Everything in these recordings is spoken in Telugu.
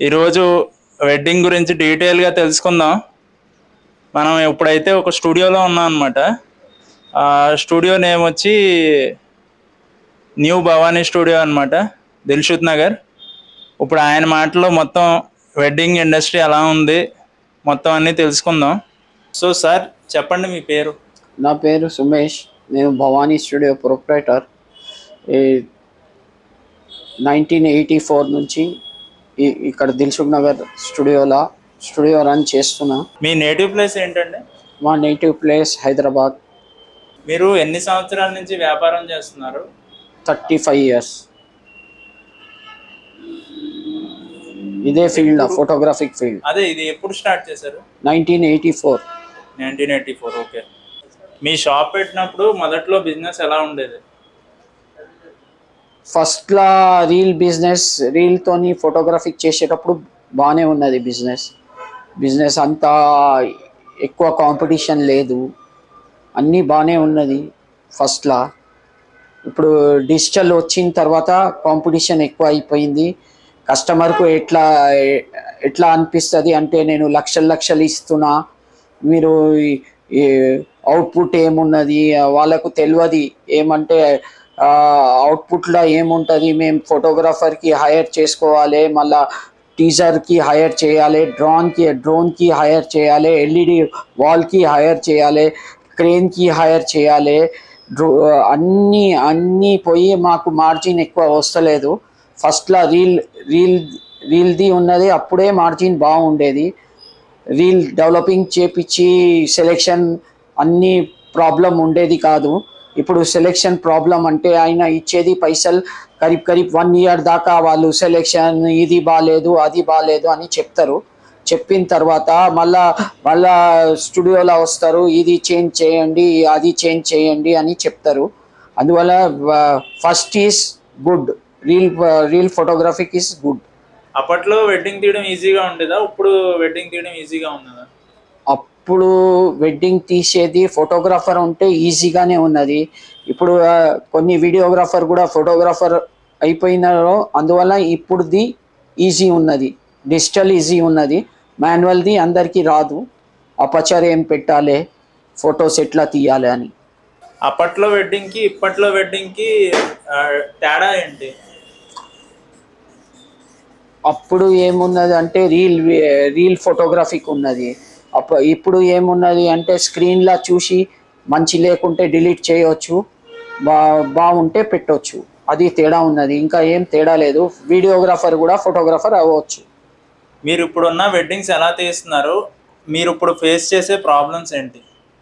ఈరోజు వెడ్డింగ్ గురించి డీటెయిల్గా తెలుసుకుందాం మనం ఇప్పుడైతే ఒక స్టూడియోలో ఉన్నాం అనమాట ఆ స్టూడియో నేమ్ వచ్చి న్యూ భవానీ స్టూడియో అనమాట దిల్షుత్ నగర్ ఇప్పుడు ఆయన మాటలో మొత్తం వెడ్డింగ్ ఇండస్ట్రీ ఎలా ఉంది మొత్తం అన్నీ తెలుసుకుందాం సో సార్ చెప్పండి మీ పేరు నా పేరు సుమేష్ నేను Bhavani studio proprietor nineteen eighty four నుంచి ఈ- ఇక్కడ దిల్సుఖ్ నగర్ స్టూడియోలో స్టూడియో రన్ చేస్తున్నా మీ నేటివ్ ప్లేస్ ఏంటండి మా నేటివ్ ప్లేస్ హైదరాబాద్ మీరు ఎన్ని సంవత్సరాల నుంచి వ్యాపారం చేస్తున్నారు థర్టీ ఫైవ్ ఇయర్స్ ఇదే ఫీల్డ్ ఫోటోగ్రాఫిక్ ఫీల్డ్ అదే ఇది ఎప్పుడు స్టార్ట్ చేశారు nineteen eighty four nineteen eighty four okay మీ షాప్ పెట్టినప్పుడు మొదట్లో బిజినెస్ ఎలా ఉండేది ఫస్ట్లో రీల్ బిజినెస్ రీల్తోని ఫోటోగ్రఫిక్ చేసేటప్పుడు బాగానే ఉన్నది బిజినెస్ బిజినెస్ అంతా ఎక్కువ కాంపిటీషన్ లేదు అన్నీ బాగానే ఉన్నది ఫస్ట్లో ఇప్పుడు డిజిటల్ వచ్చిన తర్వాత కాంపిటీషన్ ఎక్కువ అయిపోయింది కస్టమర్కు ఎట్లా ఎట్లా అనిపిస్తుంది అంటే నేను లక్షలు లక్షలు ఇస్తున్నా మీరు అవుట్పుట్ ఏమున్నది వాళ్ళకు తెలియదు ఏమంటే అవుట్పుట్లో ఏముంటుంది మేము ఫోటోగ్రాఫర్కి హైర్ చేసుకోవాలి మళ్ళా టీజర్కి హైర్ చేయాలి డ్రోన్కి డ్రోన్కి హైర్ చేయాలి ఎల్ఈడి వాల్కి హైర్ చేయాలి క్రేన్కి హైర్ చేయాలి డ్రో అన్నీ అన్నీ పోయి మాకు మార్జిన్ ఎక్కువ వస్తలేదు ఫస్ట్లో రీల్ రీల్ రీల్ది ఉన్నది అప్పుడే మార్జిన్ బాగుండేది రీల్ డెవలపింగ్ చేపించి సెలెక్షన్ అన్ని ప్రాబ్లం ఉండేది కాదు ఇప్పుడు సెలెక్షన్ ప్రాబ్లం అంటే ఆయన ఇచ్చేది పైసలు కరీబ్ కరీబ్ వన్ ఇయర్ దాకా వాళ్ళు సెలెక్షన్ ఇది బాగాలేదు అది బాగాలేదు అని చెప్తారు చెప్పిన తర్వాత మళ్ళా మళ్ళా స్టూడియోలో వస్తారు ఇది చేంజ్ చేయండి అది చేంజ్ చేయండి అని చెప్తారు అందువల్ల first is good reel reel photographic is good అప్పట్లో వెడ్డింగ్ తీయడం ఈజీగా ఉండేదా ఇప్పుడు వెడ్డింగ్ తీయడం ఈజీగా ఉన్నదా అప్పుడు వెడ్డింగ్ తీసేది ఫోటోగ్రాఫర్ ఉంటే ఈజీగానే ఉన్నది ఇప్పుడు ఆ, కొన్ని వీడియోగ్రాఫర్ కూడా ఫోటోగ్రాఫర్ అయిపోయినారు అందువల్ల ఇప్పుడుది ఈజీ ఉన్నది డిజిటల్ ఈజీ ఉన్నది మాన్యువల్ది అందరికీ రాదు అపచర్ ఏం పెట్టాలి ఫొటోస్ ఎట్లా తీయాలి అని అప్పట్లో వెడ్డింగ్కి ఇప్పట్లో వెడ్డింగ్కి ఆ, తేడా ఏంటి అప్పుడు ఏమున్నది అంటే రీల్ రీల్ ఫోటోగ్రఫీకి ఉన్నది అప్ప ఇప్పుడు ఏమున్నది అంటే స్క్రీన్లా చూసి మంచి లేకుంటే డిలీట్ చేయవచ్చు బా బాగుంటే పెట్టవచ్చు అది తేడా ఉన్నది ఇంకా ఏం తేడా లేదు వీడియోగ్రాఫర్ కూడా ఫోటోగ్రాఫర్ అవ్వచ్చు మీరు ఇప్పుడున్న వెడ్డింగ్స్ ఎలా తీస్తున్నారు మీరు ఇప్పుడు ఫేస్ చేసే ప్రాబ్లమ్స్ ఏంటి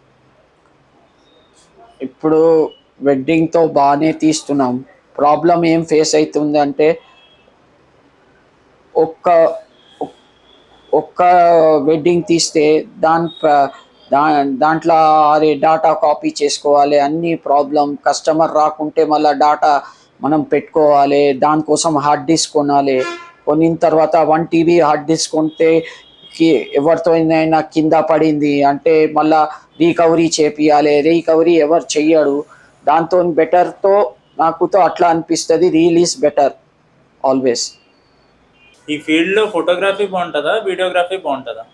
ఇప్పుడు వెడ్డింగ్తో బాగానే తీస్తున్నాం ప్రాబ్లం ఏం ఫేస్ అవుతుంది అంటే ఒక్క ఒక్క వెడ్డింగ్ తీస్తే దాని ప్ర- దా దాంట్లో అరే డాటా కాపీ చేసుకోవాలి అన్ని ప్రాబ్లం కస్టమర్ రాకుంటే మళ్ళీ డాటా మనం పెట్టుకోవాలి దానికోసం హార్డ్ డిస్క్ కొనాలి కొనిన తర్వాత వన్ టీబీ హార్డ్ డిస్క్ కొంటే కి ఎవరితో అయినా కింద పడింది అంటే మళ్ళా రీకవరీ చేపియాలి రీకవరీ ఎవరు చెయ్యడు దాంతో బెటర్తో నాకుతో అట్లా అనిపిస్తుంది రీల్ ఈస్ బెటర్ ఆల్వేస్ ఈ ఫీల్డ్లో ఫోటోగ్రఫీ బాగుంటుందా వీడియోగ్రఫీ బాగుంటుందా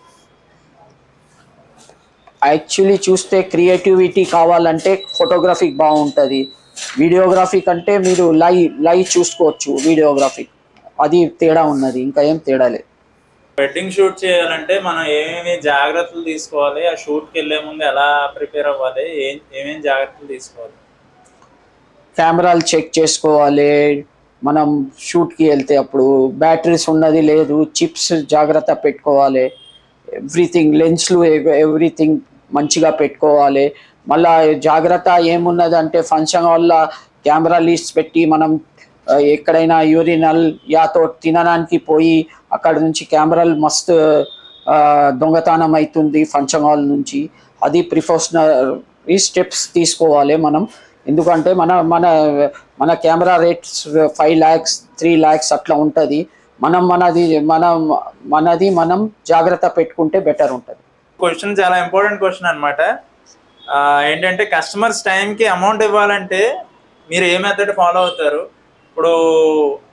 యాక్చువల్లీ చూస్తే క్రియేటివిటీ కావాలంటే ఫోటోగ్రఫీ బాగుంటుంది వీడియోగ్రఫీ కంటే మీరు లైవ్ లైవ్ చూసుకోవచ్చు వీడియోగ్రఫీ అది తేడా ఉన్నది ఇంకా ఏం తేడా లేదు వెడ్డింగ్ షూట్ చేయాలంటే మనం ఏమేమి జాగ్రత్తలు తీసుకోవాలి ఆ షూట్కి వెళ్ళే ముందు ఎలా ప్రిపేర్ అవ్వాలి ఏం ఏమేమి జాగ్రత్తలు తీసుకోవాలి కెమెరాలు చెక్ చేసుకోవాలి మనం షూట్కి వెళ్తే అప్పుడు బ్యాటరీస్ ఉన్నది లేదు చిప్స్ జాగ్రత్త పెట్టుకోవాలి ఎవ్రీథింగ్ లెన్స్లు ఎవ్రీథింగ్ మంచిగా పెట్టుకోవాలి మళ్ళా జాగ్రత్త ఏమున్నది అంటే ఫంక్షన్ వల్ల కెమెరా లీడ్స్ పెట్టి మనం ఆ, ఎక్కడైనా యూరినల్ యాతో తినడానికి పోయి అక్కడ నుంచి కెమెరాలు మస్తు ఆ, దొంగతనం అవుతుంది ఫంక్షన్ హాల్ నుంచి అది ప్రిఫాషనల్ ఈ స్టెప్స్ తీసుకోవాలి మనం ఎందుకంటే మన మన మన camera rates five lakhs three lakhs అట్లా ఉంటుంది మనం మనది మనం మనది మనం జాగ్రత్త పెట్టుకుంటే బెటర్ ఉంటుంది క్వశ్చన్ చాలా ఇంపార్టెంట్ క్వశ్చన్ అనమాట ఏంటంటే కస్టమర్స్ టైంకి అమౌంట్ ఇవ్వాలంటే మీరు ఏ మెథడ్ ఫాలో అవుతారు ఇప్పుడు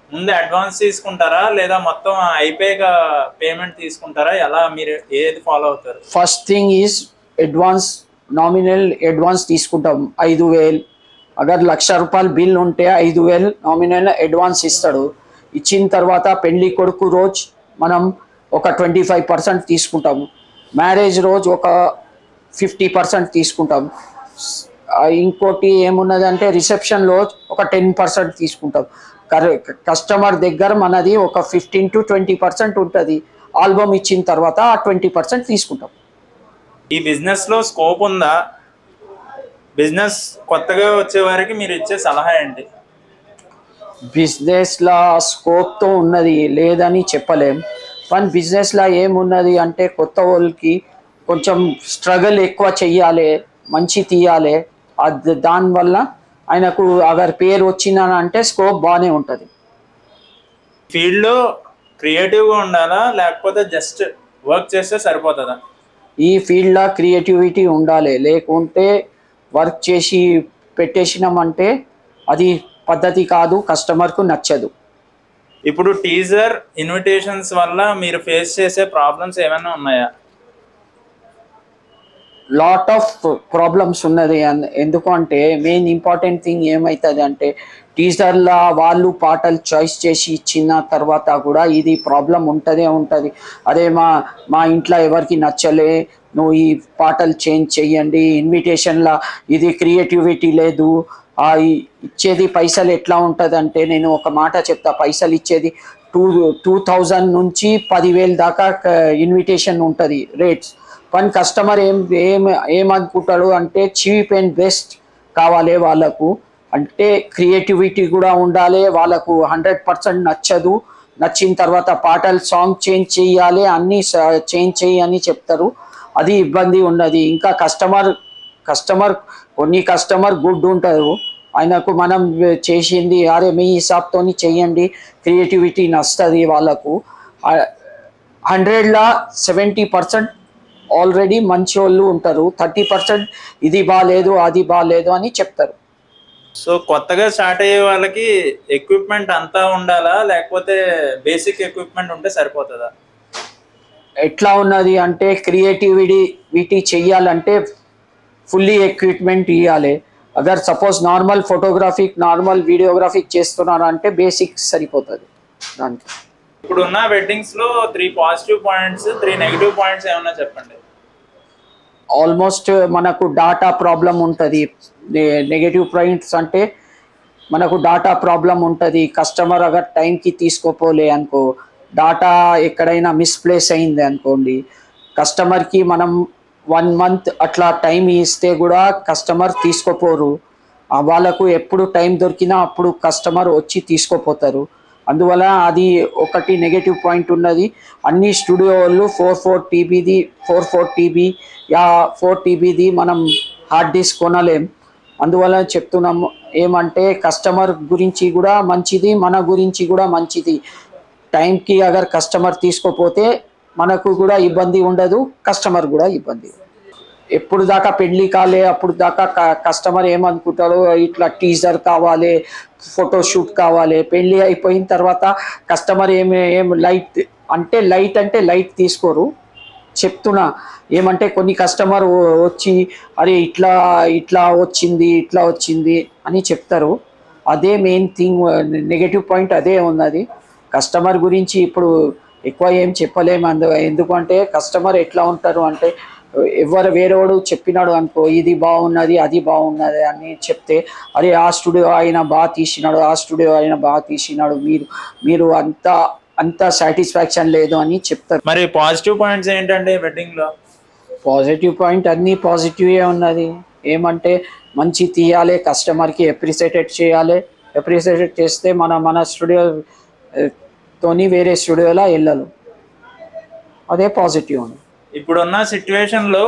ముందు అడ్వాన్స్ తీసుకుంటారా లేదా మొత్తం అయిపోయాక పేమెంట్ తీసుకుంటారా ఎలా మీరు ఏది ఫాలో అవుతారు first thing is advance nominal advance తీసుకుంటాం ఐదు వేలు అగర్ లక్ష రూపాయలు బిల్ ఉంటే ఐదు వేలు నామినల్ అడ్వాన్స్ ఇస్తాడు ఇచ్చిన తర్వాత పెళ్లి కొడుకు రోజు మనం ఒక ట్వంటీ ఫైవ్ పర్సెంట్ తీసుకుంటాము మ్యారేజ్ రోజు ఒక ఫిఫ్టీ పర్సెంట్ తీసుకుంటాం ఆ, ఇంకోటి ఏమున్నదంటే రిసెప్షన్లో ఒక టెన్ పర్సెంట్ తీసుకుంటాం కస్టమర్ దగ్గర మనది ఒక ఫిఫ్టీన్ టు ట్వంటీ పర్సెంట్ ఉంటుంది ఆల్బమ్ ఇచ్చిన తర్వాత ఆ ట్వంటీ పర్సెంట్ తీసుకుంటాం ఈ బిజినెస్ లో స్కోప్ ఉందా బిజినెస్ కొత్తగా వచ్చే వారికి మీరు ఇచ్చే సలహా ఏంటి బిజినెస్లో స్కోప్తో ఉన్నది లేదని చెప్పలేం కానీ బిజినెస్లో ఏమున్నది అంటే కొత్త వాళ్ళకి కొంచెం స్ట్రగుల్ ఎక్కువ చెయ్యాలి మంచి తీయాలి అది దానివల్ల ఆయనకు అగర్ పేరు వచ్చిందని స్కోప్ బాగానే ఉంటుంది ఫీల్డ్ లో క్రియేటివ్ గా ఉండాలా లేకపోతే జస్ట్ వర్క్ చేస్తే సరిపోతుందా ఈ ఫీల్డ్లో క్రియేటివిటీ ఉండాలి లేకుంటే వర్క్ చేసి పెట్టేసినామంటే అది పద్ధతి కాదు కస్టమర్కు నచ్చదు ఇప్పుడు టీజర్ ఇన్విటేషన్స్ వల్ల మీరు ఫేస్ చేసే ప్రాబ్లమ్స్ ఏమైనా ఉన్నాయా లాట్ ఆఫ్ ప్రాబ్లమ్స్ ఉన్నది అన్- ఎందుకు అంటే మెయిన్ ఇంపార్టెంట్ థింగ్ ఏమవుతుంది అంటే టీజర్లా వాళ్ళు పాటలు చాయిస్ చేసి ఇచ్చిన తర్వాత కూడా ఇది ప్రాబ్లం ఉంటదే ఉంటుంది అదే మా మా ఇంట్లో ఎవరికి నచ్చలే నువ్వు ఈ పాటలు చేంజ్ చెయ్యండి ఇన్విటేషన్లా ఇది క్రియేటివిటీ లేదు ఆ ఈ- ఇచ్చేది పైసలు ఎట్లా ఉంటుంది అంటే నేను ఒక మాట చెప్తా పైసలు ఇచ్చేది టూ టూ థౌజండ్ నుంచి పదివేలు దాకా ఇన్విటేషన్ ఉంటుంది రేట్స్ కానీ కస్టమర్ ఏం ఏం ఏమనుకుంటాడు అంటే చీప్ అండ్ బెస్ట్ కావాలి వాళ్ళకు అంటే క్రియేటివిటీ కూడా ఉండాలి వాళ్ళకు హండ్రెడ్ పర్సెంట్ నచ్చదు నచ్చిన తర్వాత పాటలు సాంగ్ చేంజ్ చేయాలి అన్నీ చేంజ్ చేయి అని చెప్తారు అది ఇబ్బంది ఉన్నది ఇంకా కస్టమర్ కస్టమర్ కొన్ని కస్టమర్ గుడ్ ఉంటారు ఆయనకు మనం చేసింది అరే మీ హిసాబ్తోని చెయ్యండి క్రియేటివిటీ నస్తుంది వాళ్ళకు హండ్రెడ్లా సెవెంటీ పర్సెంట్ ఆల్రెడీ మంచి వాళ్ళు ఉంటారు థర్టీ పర్సెంట్ ఇది బాగాలేదు అది బాగాలేదు అని చెప్తారు సో కొత్తగా స్టార్ట్ అయ్యే వాళ్ళకి ఎక్విప్మెంట్ అంతా ఉండాలా లేకపోతే బేసిక్ ఎక్విప్మెంట్ ఉంటే సరిపోతుందా ఎట్లా ఉన్నది అంటే క్రియేటివిటీ వీటి చెయ్యాలంటే ఫుల్లీ ఎక్విప్మెంట్ ఇవ్వాలి అగర్ suppose normal photographic normal videographic చేస్తున్నారు అంటే బేసిక్ సరిపోతుంది దానికి ఇప్పుడు ఉన్న వెడ్డింగ్స్ లో three positive points three negative points ఏమన్నా చెప్పండి ఆల్మోస్ట్ మనకు డాటా ప్రాబ్లం ఉంటుంది నెగటివ్ పాయింట్స్ అంటే మనకు డాటా ప్రాబ్లం ఉంటుంది కస్టమర్ అగర్ టైంకి తీసుకోపోలే అనుకో డాటా ఎక్కడైనా మిస్ప్లేస్ అయింది అనుకోండి కస్టమర్కి మనం వన్ మంత్ అట్లా టైం ఇస్తే కూడా కస్టమర్ తీసుకోపోరు ఆ వాళ్ళకు ఎప్పుడు టైం దొరికినా అప్పుడు కస్టమర్ వచ్చి తీసుకోపోతారు అందువల్ల అది ఒకటి నెగటివ్ పాయింట్ ఉన్నది అన్ని స్టూడియో వాళ్ళు ఫోర్ ఫోర్ టీబీది four four TB yeah four టీబీది మనం హార్డ్ డిస్క్ కొనలేం అందువల్ల చెప్తున్నాము ఏమంటే కస్టమర్ గురించి కూడా మంచిది మన గురించి కూడా మంచిది టైంకి అగర్ కస్టమర్ తీసుకోపోతే మనకు కూడా ఇబ్బంది ఉండదు కస్టమర్ కూడా ఇబ్బంది ఎప్పుడు దాకా పెళ్లి కాలే అప్పుడు దాకా క- కస్టమర్ ఏమనుకుంటారో ఇట్లా టీజర్ కావాలి ఫోటో షూట్ కావాలి పెళ్లి అయిపోయిన తర్వాత కస్టమర్ ఏమి ఏం లైట్ అంటే లైట్ అంటే లైట్ తీసుకోరు చెప్తున్నా ఏమంటే కొన్ని కస్టమర్ వచ్చి అరే ఇట్లా ఇట్లా వచ్చింది ఇట్లా వచ్చింది అని చెప్తారు అదే మెయిన్ థింగ్ నెగటివ్ పాయింట్ అదే ఉన్నది కస్టమర్ గురించి ఇప్పుడు ఎక్కువ ఏం చెప్పలేము అందు ఎందుకంటే కస్టమర్ ఎట్లా ఉంటారు అంటే ఎవరు వేరేవాడు చెప్పినాడు అనుకో ఇది బాగున్నది అది బాగున్నది అని చెప్తే అరే ఆ స్టూడియో ఆయన బాగా తీసినాడు ఆ స్టూడియో ఆయన బాగా తీసినాడు మీరు మీరు అంత అంత సాటిస్ఫాక్షన్ లేదు అని చెప్తారు మరి పాజిటివ్ పాయింట్స్ ఏంటంటే వెడ్డింగ్ లో పాజిటివ్ పాయింట్ అన్నీ పాజిటివే ఉన్నది ఏమంటే మంచి తీయాలి కస్టమర్కి అప్రిసియేటెడ్ చేయాలి అప్రిసియేటెడ్ చేస్తే మన మన స్టూడియో ఆ, తోని వేరే స్టూడియోలో వెళ్ళాలి అదే పాజిటివ్ ఉంది ఇప్పుడున్న సిచ్యువేషన్ లో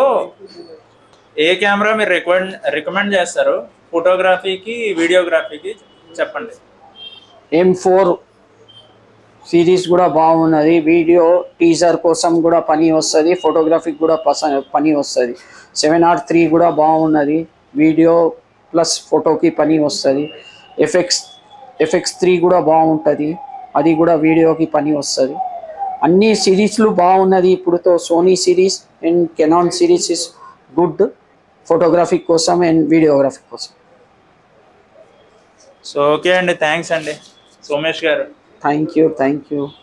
ఏ కెమెరా మీరు రికమెండ్ రికమెండ్ చేస్తారు ఫోటోగ్రఫీకి వీడియోగ్రఫీకి చెప్పండి ఎం ఫోర్ సిరీస్ కూడా బాగున్నది వీడియో టీజర్ కోసం కూడా పని వస్తుంది ఫోటోగ్రఫీకి కూడా పస పని వస్తుంది సెవెన్ ఆర్ త్రీ కూడా బాగున్నది వీడియో ప్లస్ ఫోటోకి పని వస్తుంది ఎఫెక్ట్స్ ఎఫెక్ట్స్ త్రీ కూడా బాగుంటుంది అది కూడా వీడియోకి పని వస్తుంది అన్ని సిరీస్లు బాగున్నది ఇప్పుడుతో Sony series and Canon series is good photography కోసం అండ్ వీడియోగ్రఫీ కోసం సో ఓకే అండి థ్యాంక్స్ అండి సోమేష్ గారు థ్యాంక్ యూ థ్యాంక్ యూ